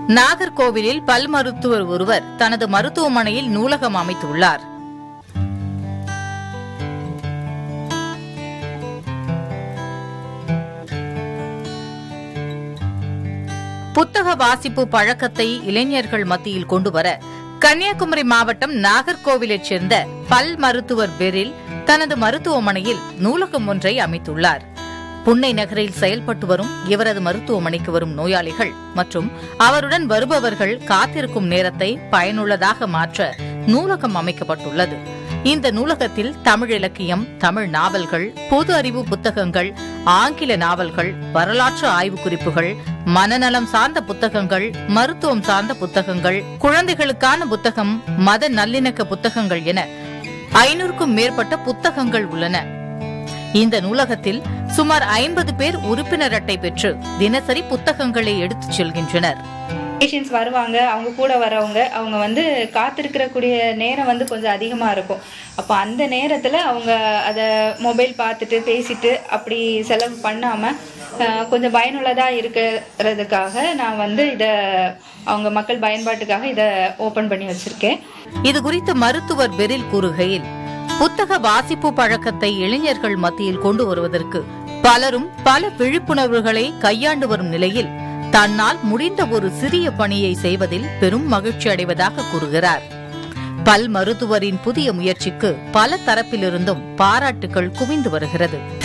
நாகர்கோவிலில் பல் மருத்துவர் ஒருவர் தனது மருத்துவமனையில் நூலகம் அமைத்துள்ளார் புத்தக வாசிப்பு பழக்கத்தை இளைஞர்கள் மத்தியில் கொண்டுவர கன்னியாகுமரி மாவட்டம் நாகர்கோவிலைச் சேர்ந்த பல் மருத்துவர் பெரில் தனது மருத்துவமனையில் நூலகம் ஒன்றை அமைத்துள்ளார் புன்னை நகரில் செயல்பட்டு வரும் இவரது மருத்துவமனைக்கு வரும் நோயாளிகள் மற்றும் அவருடன் வருபவர்கள் காத்திருக்கும் நேரத்தை பயனுள்ளதாக மாற்ற நூலகம் அமைக்கப்பட்டுள்ளது இந்த நூலகத்தில் தமிழ் இலக்கியம் தமிழ் நாவல்கள் பொது அறிவு புத்தகங்கள் ஆங்கில நாவல்கள் வரலாற்று ஆய்வு குறிப்புகள் மனநலம் சார்ந்த புத்தகங்கள் மருத்துவம் சார்ந்த புத்தகங்கள் குழந்தைகளுக்கான புத்தகம் மத நல்லிணக்க புத்தகங்கள் என ஐநூறுக்கும் மேற்பட்ட புத்தகங்கள் உள்ளன இந்த நூலகத்தில் சுமார் ஐம்பது பேர் உறுப்பினர் அட்டை பெற்று தினசரி புத்தகங்களை எடுத்துச் செல்கின்றனர் பேஷண்ட்ஸ் வருவாங்க அவங்க கூட வரவங்க அவங்க வந்து காத்திருக்கிற கூடிய நேரம் வந்து கொஞ்சம் அதிகமாக இருக்கும் அப்போ அந்த நேரத்தில் அவங்க அதை மொபைல் பார்த்துட்டு பேசிட்டு அப்படி செலவு பண்ணாமல் கொஞ்சம் பயனுள்ளதாக இருக்கிறதுக்காக நான் வந்து இதை அவங்க மக்கள் பயன்பாட்டுக்காக இதை ஓப்பன் பண்ணி வச்சுருக்கேன் இது குறித்து மருத்துவர் பெரில் கூறுகையில் புத்தக வாசிப்பு பழக்கத்தை இளைஞர்கள் மத்தியில் கொண்டு வருவதற்கு பலரும் பல விழிப்புணர்வுகளை கையாண்டு வரும் நிலையில் தன்னால் முடிந்த ஒரு சிறிய பணியை செய்வதில் பெரும் மகிழ்ச்சி அடைவதாக கூறுகிறார் பல் மருத்துவரின் புதிய முயற்சிக்கு பல தரப்பிலிருந்தும் பாராட்டுகள் குவிந்து வருகிறது